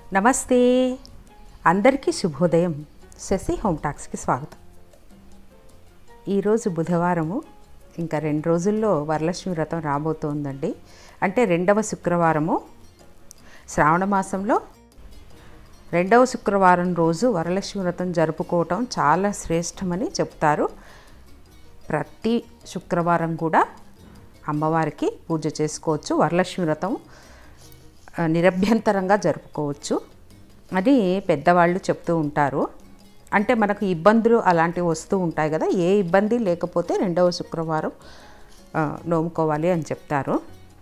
నమస్తే అందరికీ శుభోదయం శశి హోమ్ టాక్స్కి స్వాగతం ఈరోజు బుధవారము ఇంకా రెండు రోజుల్లో వరలక్ష్మి వ్రతం రాబోతోందండి అంటే రెండవ శుక్రవారము శ్రావణ మాసంలో రెండవ శుక్రవారం రోజు వరలక్ష్మి వ్రతం జరుపుకోవటం చాలా శ్రేష్టమని చెప్తారు ప్రతి శుక్రవారం కూడా అమ్మవారికి పూజ చేసుకోవచ్చు వరలక్ష్మి వ్రతం ఆ, నిరభ్యంతరంగా జరుపుకోవచ్చు అని పెద్దవాళ్ళు చెప్తూ ఉంటారు అంటే మనకు ఇబ్బందులు అలాంటివి వస్తూ ఉంటాయి కదా ఏ ఇబ్బంది లేకపోతే రెండవ శుక్రవారం ఆ, నోముకోవాలి అని చెప్తారు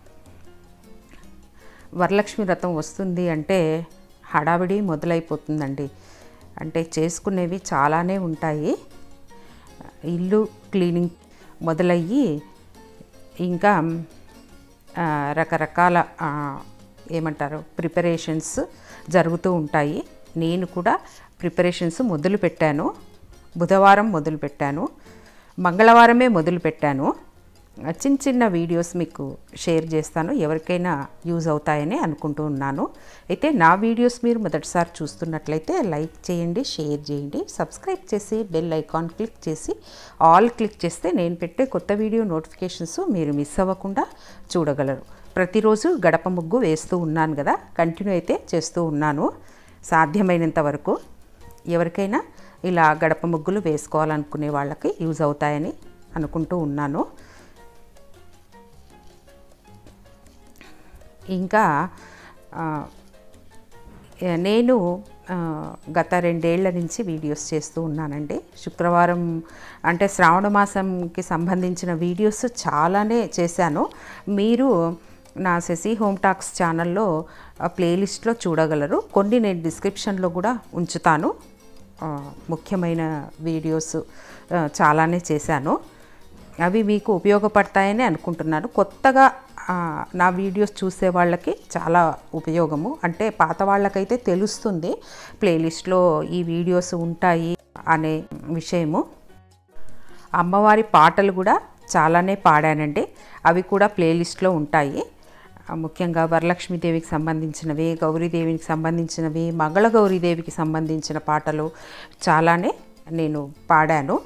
వరలక్ష్మి వ్రతం వస్తుంది అంటే హడావిడి మొదలైపోతుందండి అంటే చేసుకునేవి చాలానే ఉంటాయి ఇల్లు క్లీనింగ్ మొదలయ్యి ఇంకా ఆ, రకరకాల ఆ, ఏమంటారు ప్రిపరేషన్స్ జరుగుతూ ఉంటాయి నేను కూడా ప్రిపరేషన్స్ మొదలు పెట్టాను బుధవారం మొదలు పెట్టాను మంగళవారమే మొదలు పెట్టాను ఆ, చిన్న చిన్న వీడియోస్ మీకు షేర్ చేస్తాను ఎవరికైనా యూజ్ అవుతాయని అనుకుంటూ ఉన్నాను అయితే నా వీడియోస్ మీరు మొదటిసారి చూస్తున్నట్లయితే లైక్ చేయండి షేర్ చేయండి సబ్స్క్రైబ్ చేసి బెల్ ఐకాన్ క్లిక్ చేసి ఆల్ క్లిక్ చేస్తే నేను పెట్టే కొత్త వీడియో నోటిఫికేషన్స్ మీరు మిస్ అవ్వకుండా చూడగలరు ప్రతిరోజు గడప ముగ్గు వేస్తూ ఉన్నాను కదా కంటిన్యూ అయితే చేస్తూ ఉన్నాను సాధ్యమైనంత వరకు ఎవరికైనా ఇలా గడప ముగ్గులు వేసుకోవాలనుకునే వాళ్ళకి యూజ్ అవుతాయని అనుకుంటూ ఉన్నాను ఇంకా ఆ, ఏ- నేను ఆ, గత రెండేళ్ల నుంచి వీడియోస్ చేస్తూ ఉన్నానండి శుక్రవారం అంటే శ్రావణ మాసంకి సంబంధించిన వీడియోస్ చాలానే చేశాను మీరు నా శశి హోమ్ టాక్స్ ఛానల్లో ఆ, ప్లేలిస్ట్లో చూడగలరు కొన్ని నేను డిస్క్రిప్షన్లో కూడా ఉంచుతాను ఆ, ముఖ్యమైన వీడియోస్ ఆ, చాలానే చేశాను అవి మీకు ఉపయోగపడతాయని అనుకుంటున్నాను కొత్తగా ఆ, నా వీడియోస్ చూసే వాళ్ళకి చాలా ఉపయోగము అంటే పాత వాళ్ళకైతే తెలుస్తుంది ప్లేలిస్ట్లో ఈ వీడియోస్ ఉంటాయి అనే విషయము అమ్మవారి పాటలు కూడా చాలానే పాడానండి అవి కూడా ప్లేలిస్ట్లో ఉంటాయి ఆ, ముఖ్యంగా వరలక్ష్మీదేవికి సంబంధించినవి గౌరీదేవికి సంబంధించినవి మంగళ గౌరీదేవికి సంబంధించిన పాటలు చాలానే నేను పాడాను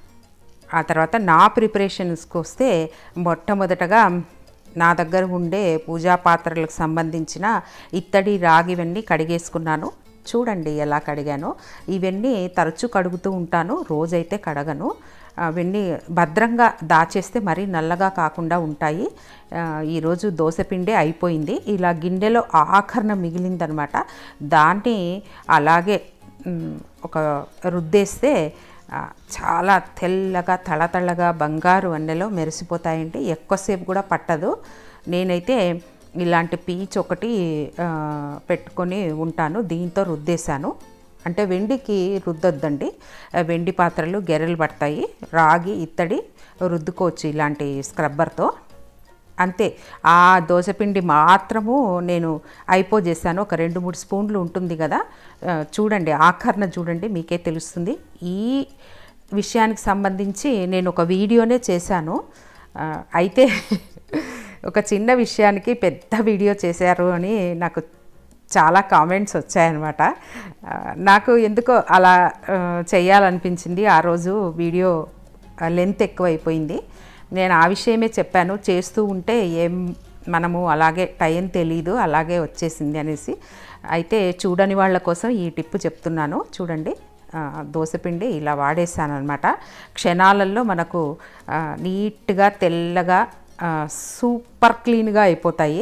ఆ తర్వాత నా ప్రిపరేషన్స్కి వస్తే మొట్టమొదటగా నా దగ్గర ఉండే పూజా పాత్రలకు సంబంధించిన ఇత్తడి రాగి ఇవన్నీ కడిగేసుకున్నాను చూడండి ఎలా కడిగానో ఇవన్నీ తరచూ కడుగుతూ ఉంటాను రోజైతే కడగను అవన్నీ భద్రంగా దాచేస్తే మరీ నల్లగా కాకుండా ఉంటాయి ఆ, ఈరోజు దోశపిండే అయిపోయింది ఇలా గిన్నెలో ఆఖరణ మిగిలిందనమాట దాన్ని అలాగే మ్, ఒక రుద్దేస్తే ఆ, చాలా తెల్లగా తళతళగా బంగారు వన్నెలో మెరిసిపోతాయండి ఎక్కువసేపు కూడా పట్టదు నేనైతే ఇలాంటి పీచ్ ఒకటి ఆ, పెట్టుకొని ఉంటాను దీంతో రుద్దేశాను అంటే వెండికి రుద్దొద్దండి ఆ, వెండి పాత్రలు గెర్రెలు పడతాయి రాగి ఇత్తడి రుద్దుకోవచ్చు ఇలాంటి స్క్రబ్బర్తో అంతే ఆ దోశపిండి మాత్రము నేను అయిపోజేసాను ఒక రెండు మూడు స్పూన్లు ఉంటుంది కదా ఆ, చూడండి ఆఖరణ చూడండి మీకే తెలుస్తుంది ఈ విషయానికి సంబంధించి నేను ఒక వీడియోనే చేశాను ఆ, అయితే ఒక చిన్న విషయానికి పెద్ద వీడియో చేశారు అని నాకు చాలా కామెంట్స్ వచ్చాయన్నమాట ఆ, నాకు ఎందుకో అలా ఆ, చేయాలనిపించింది ఆ రోజు వీడియో లెంత్ ఎక్కువైపోయింది నేను ఆ విషయమే చెప్పాను చేస్తూ ఉంటే ఏం మనము అలాగే టైం తెలీదు అలాగే వచ్చేసింది అనేసి అయితే చూడని వాళ్ళ కోసం ఈ టిప్పు చెప్తున్నాను చూడండి ఆ, దోసపిండి ఇలా వాడేసాను అనమాట క్షణాలలో మనకు ఆ, నీట్గా తెల్లగా ఆ, సూపర్ క్లీన్గా అయిపోతాయి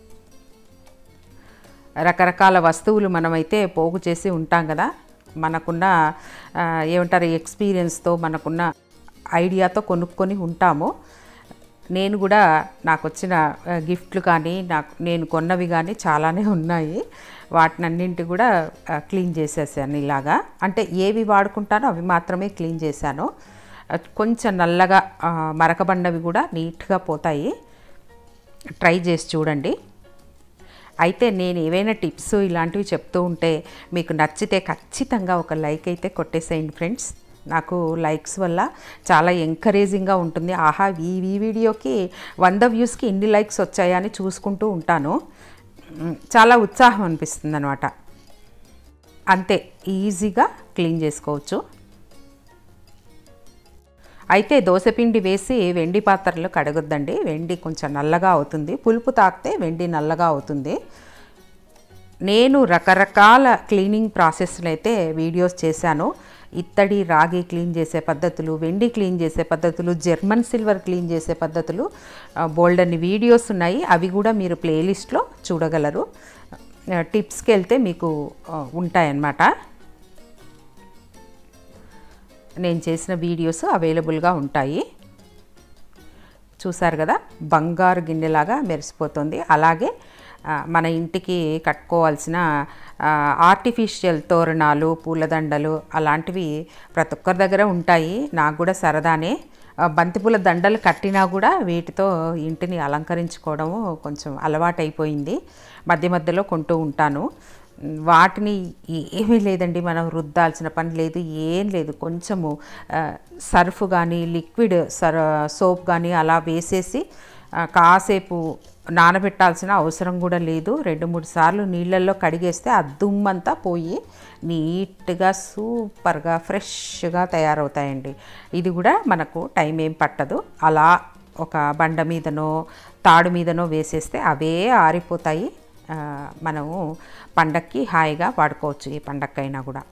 రకరకాల వస్తువులు మనమైతే పోగు చేసి ఉంటాం కదా మనకున్న ఆ, ఏమంటారు ఎక్స్పీరియన్స్తో మనకున్న ఐడియాతో కొనుక్కొని ఉంటాము నేను కూడా నాకు వచ్చిన ఆ, గిఫ్ట్లు కానీ నాకు నేను కొన్నవి కానీ చాలానే ఉన్నాయి వాటినన్నింటి కూడా ఆ, క్లీన్ చేసేసాను ఇలాగా అంటే ఏవి వాడుకుంటానో అవి మాత్రమే క్లీన్ చేశాను ఆ, కొంచెం నల్లగా ఆ, మరకబండవి కూడా నీట్గా పోతాయి ట్రై చేసి చూడండి అయితే నేను ఏవైనా టిప్స్ ఇలాంటివి చెప్తూ ఉంటే మీకు నచ్చితే ఖచ్చితంగా ఒక లైక్ అయితే కొట్టేసేయండి ఫ్రెండ్స్ నాకు లైక్స్ వల్ల చాలా ఎంకరేజింగ్గా ఉంటుంది ఆహా ఈ ఈ వీడియోకి వంద వ్యూస్కి ఇన్ని లైక్స్ వచ్చాయా అని చూసుకుంటూ ఉంటాను మ్, చాలా ఉత్సాహం అనిపిస్తుంది అనమాట అంతే ఈజీగా క్లీన్ చేసుకోవచ్చు అయితే దోశపిండి వేసి వెండి పాత్రలు కడగొద్దండి వెండి కొంచెం నల్లగా అవుతుంది పులుపు తాకితే వెండి నల్లగా అవుతుంది నేను రకరకాల క్లీనింగ్ ప్రాసెస్లు అయితే వీడియోస్ చేశాను ఇత్తడి రాగి క్లీన్ చేసే పద్ధతులు వెండి క్లీన్ చేసే పద్ధతులు జర్మన్ సిల్వర్ క్లీన్ చేసే పద్ధతులు బోల్డ్ అన్ని వీడియోస్ ఉన్నాయి అవి కూడా మీరు ప్లేలిస్ట్లో చూడగలరు ఆ, టిప్స్కి వెళ్తే మీకు ఆ, ఉంటాయన్నమాట నేను చేసిన వీడియోస్ అవైలబుల్గా ఉంటాయి చూసారు కదా బంగారు గిన్నెలాగా మెరిసిపోతుంది అలాగే ఆ, మన ఇంటికి కట్టుకోవాల్సిన ఆ, ఆర్టిఫిషియల్ తోరణాలు పూలదండలు అలాంటివి ప్రతి ఒక్కరి దగ్గర ఉంటాయి నాకు కూడా సరదానే ఆ, బంతిపూల దండలు కట్టినా కూడా వీటితో ఇంటిని అలంకరించుకోవడము కొంచెం అలవాటైపోయింది మధ్య మధ్యలో కొంటూ ఉంటాను వాటిని ఏమీ లేదండి మనం రుద్దాల్సిన పని లేదు ఏం లేదు కొంచెము ఆ, సర్ఫ్ కానీ లిక్విడ్ సర్ సోప్ కానీ అలా వేసేసి ఆ, కాసేపు నానబెట్టాల్సిన అవసరం కూడా లేదు రెండు మూడు సార్లు నీళ్ళల్లో కడిగేస్తే ఆ దుమ్మంతా పోయి నీట్గా సూపర్గా ఫ్రెష్గా తయారవుతాయండి ఇది కూడా మనకు టైం ఏం పట్టదు అలా ఒక బండ మీదనో తాడు మీదనో వేసేస్తే అవే ఆరిపోతాయి ఆ, మనము పండక్కి హాయిగా వాడుకోవచ్చు ఈ పండక్కైనా కూడా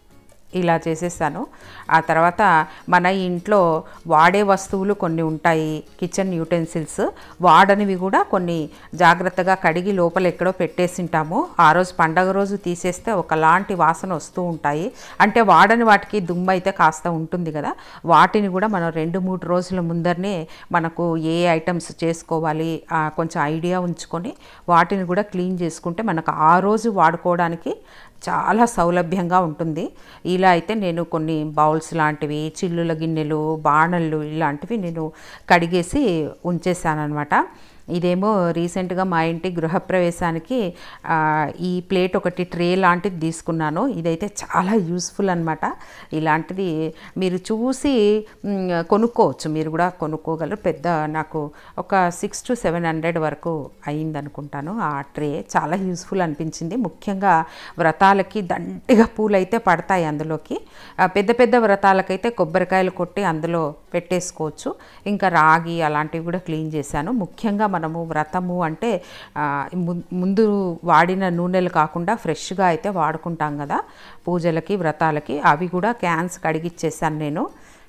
ఇలా చేసేసాను ఆ తర్వాత మన ఇంట్లో వాడే వస్తువులు కొన్ని ఉంటాయి కిచెన్ యూటెన్సిల్స్ వాడనివి కూడా కొన్ని జాగ్రత్తగా కడిగి లోపల ఎక్కడో పెట్టేసింటాము ఆ రోజు పండగ రోజు తీసేస్తే ఒకలాంటి వాసన వస్తూ ఉంటాయి అంటే వాడని వాటికి దుమ్ము అయితే కాస్త ఉంటుంది కదా వాటిని కూడా మనం రెండు మూడు రోజుల ముందరనే మనకు ఏ ఐటమ్స్ చేసుకోవాలి ఆ, కొంచెం ఐడియా ఉంచుకొని వాటిని కూడా క్లీన్ చేసుకుంటే మనకు ఆ రోజు వాడుకోవడానికి చాలా సౌలభ్యంగా ఉంటుంది ఇలా అయితే నేను కొన్ని బౌల్స్ లాంటివి చిల్లుల గిన్నెలు బాణళ్ళు ఇలాంటివి నేను కడిగేసి ఉంచేసాను అనమాట ఇదేమో రీసెంట్గా మా ఇంటి గృహప్రవేశానికి ఆ, ఈ ప్లేట్ ఒకటి ట్రే లాంటిది తీసుకున్నాను ఇదైతే చాలా యూస్ఫుల్ అనమాట ఇలాంటిది మీరు చూసి మ్, కొనుక్కోవచ్చు మీరు కూడా కొనుక్కోగలరు పెద్ద నాకు ఒక సిక్స్ టు సెవెన్ హండ్రెడ్ వరకు అయింది అనుకుంటాను ఆ ట్రే చాలా యూస్ఫుల్ అనిపించింది ముఖ్యంగా వ్రతాలకి దండిగా పూలు అయితే పడతాయి అందులోకి ఆ, పెద్ద పెద్ద వ్రతాలకైతే కొబ్బరికాయలు కొట్టి అందులో పెట్టేసుకోవచ్చు ఇంకా రాగి అలాంటివి కూడా క్లీన్ చేశాను ముఖ్యంగా మనము వ్రతము అంటే ఆ, ము- ముందు వాడిన నూనెలు కాకుండా ఫ్రెష్గా అయితే వాడుకుంటాం కదా పూజలకి వ్రతాలకి అవి కూడా క్యాన్స్ కడిగిచ్చేసాను నేను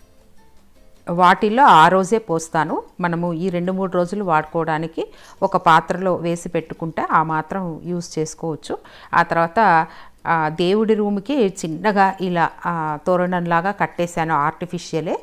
వాటిల్లో ఆ రోజే పోస్తాను మనము ఈ రెండు మూడు రోజులు వాడుకోవడానికి ఒక పాత్రలో వేసి పెట్టుకుంటే ఆ మాత్రం యూస్ చేసుకోవచ్చు ఆ తర్వాత ఆ, దేవుడి రూమ్కి చిన్నగా ఇలా ఆ, తోరణంలాగా కట్టేశాను ఆర్టిఫిషియలే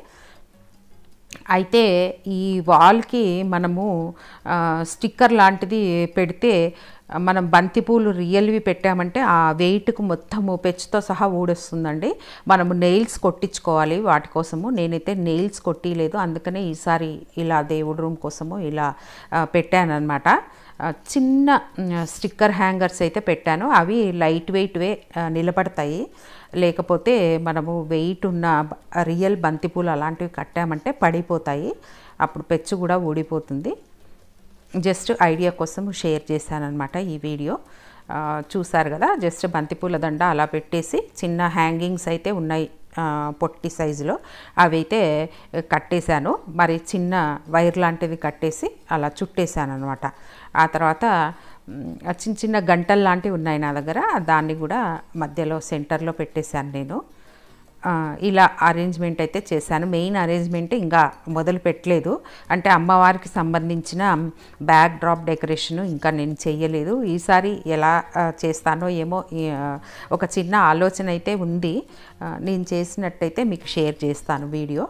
అయితే ఈ వాల్కి మనము ఆ, స్టిక్కర్ లాంటిది పెడితే మనం బంతిపూలు రియల్వి పెట్టామంటే ఆ వెయిట్కు మొత్తము పెచ్చుతో సహా ఊడొస్తుందండి మనము నెయిల్స్ కొట్టించుకోవాలి వాటి కోసము నేనైతే నెయిల్స్ కొట్టిలేదు అందుకనే ఈసారి ఇలా దేవుడి రూమ్ కోసము ఇలా పెట్టాను అనమాట చిన్న మ్, స్టిక్కర్ హ్యాంగర్స్ అయితే పెట్టాను అవి లైట్ వెయిట్వే ఆ, నిలబడతాయి లేకపోతే మనము వెయిట్ ఉన్న బ- రియల్ బంతిపూలు అలాంటివి కట్టామంటే పడిపోతాయి అప్పుడు పెచ్చు కూడా ఊడిపోతుంది జస్ట్ ఐడియా కోసం షేర్ చేశానమాట ఈ వీడియో ఆ, చూసారు కదా జస్ట్ బంతిపూల దండ అలా పెట్టేసి చిన్న హ్యాంగింగ్స్ అయితే ఉన్నాయి ఆ, పొట్టి సైజులో అవి అయితే కట్టేశాను మరి చిన్న వైర్ లాంటిది కట్టేసి అలా చుట్టేశాను అనమాట ఆ తర్వాత మ్, ఆ చిన్న చిన్న గంటలు లాంటివి ఉన్నాయి నా దగ్గర దాన్ని కూడా మధ్యలో సెంటర్లో పెట్టేశాను నేను ఆ, ఇలా అరేంజ్మెంట్ అయితే చేశాను మెయిన్ అరేంజ్మెంట్ ఇంకా మొదలు పెట్టలేదు అంటే అమ్మవారికి సంబంధించిన బ్యాక్ డ్రాప్ డెకరేషన్ ఇంకా నేను చెయ్యలేదు ఈసారి ఎలా ఆ, చేస్తానో ఏమో ఈ, ఆ, ఒక చిన్న ఆలోచన అయితే ఉంది ఆ, నేను చేసినట్టయితే మీకు షేర్ చేస్తాను వీడియో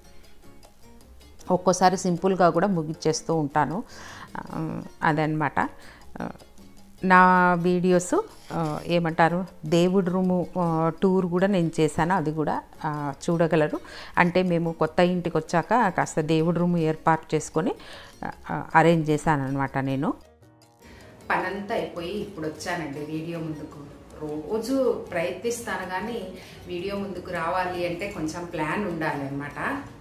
ఒక్కోసారి సింపుల్గా కూడా ముగిచ్చేస్తూ ఉంటాను ఆ, అదనమాట ఆ, నా వీడియోస్ ఆ, ఏమంటారు దేవుడి రూము ఆ, టూర్ కూడా నేను చేశాను అది కూడా ఆ, చూడగలరు అంటే మేము కొత్త ఇంటికి వచ్చాక కాస్త దేవుడి రూము ఏర్పాటు చేసుకొని ఆ, అరేంజ్ చేశాను అనమాట నేను పనంతా అయిపోయి ఇప్పుడు వచ్చానండి వీడియో ముందుకు రోజు ప్రయత్నిస్తాను కానీ వీడియో ముందుకు రావాలి అంటే కొంచెం ప్లాన్ ఉండాలి అనమాట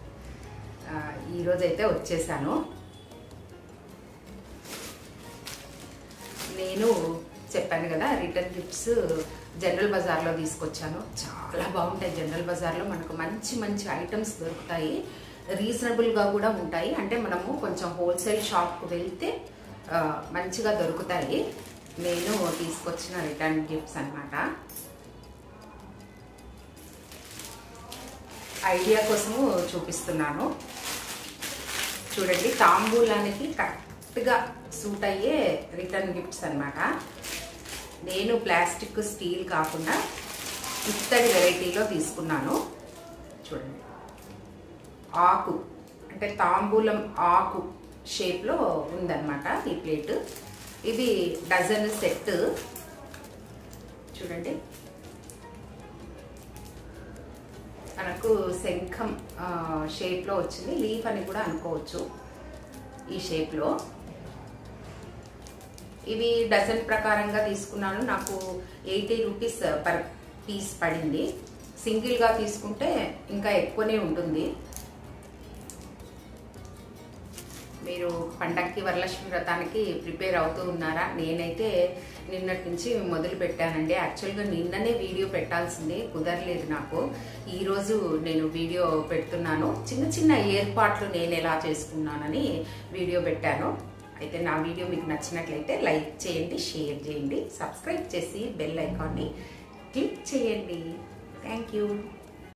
ఈరోజైతే వచ్చేసాను నేను చెప్పాను కదా రిటర్న్ గిఫ్ట్స్ జనరల్ బజార్లో తీసుకొచ్చాను చాలా బాగుంటాయి జనరల్ బజార్లో మనకు మంచి మంచి ఐటమ్స్ దొరుకుతాయి రీజనబుల్గా కూడా ఉంటాయి అంటే మనము కొంచెం హోల్సేల్ షాప్కి వెళ్తే ఆ, మంచిగా దొరుకుతాయి నేను తీసుకొచ్చిన రిటర్న్ గిఫ్ట్స్ అన్నమాట ఐడియా కోసము చూపిస్తున్నాను చూడండి తాంబూలానికి కరెక్ట్గా సూట్ అయ్యే రిటర్న్ గిఫ్ట్స్ అన్నమాట నేను ప్లాస్టిక్ స్టీల్ కాకుండా ఇత్తడి వెరైటీలో తీసుకున్నాను చూడండి ఆకు అంటే తాంబూలం ఆకు షేప్లో ఉందన్నమాట ఈ ప్లేట్ ఇది డజన్ సెట్ చూడండి మనకు శంఖం ఆ, షేప్లో వచ్చింది లీఫ్ అని కూడా అనుకోవచ్చు ఈ షేప్లో ఇవి డజన్ ప్రకారంగా తీసుకున్నాను నాకు ఎయిటీ రూపీస్ పర్ పీస్ పడింది సింగిల్గా తీసుకుంటే ఇంకా ఎక్కువనే ఉంటుంది మీరు పండక్కి వరలక్ష్మి వ్రతానికి ప్రిపేర్ అవుతూ ఉన్నారా నేనైతే నిన్నటి నుంచి మొదలు పెట్టానండి యాక్చువల్గా నిన్ననే వీడియో పెట్టాల్సింది కుదరలేదు నాకు ఈరోజు నేను వీడియో పెడుతున్నాను చిన్న చిన్న ఏర్పాట్లు నేను ఎలా చేసుకున్నానని వీడియో పెట్టాను అయితే నా వీడియో మీకు నచ్చినట్లయితే లైక్ చేయండి షేర్ చేయండి సబ్స్క్రైబ్ చేసి బెల్ ఐకాన్ని క్లిక్ చేయండి థ్యాంక్ యూ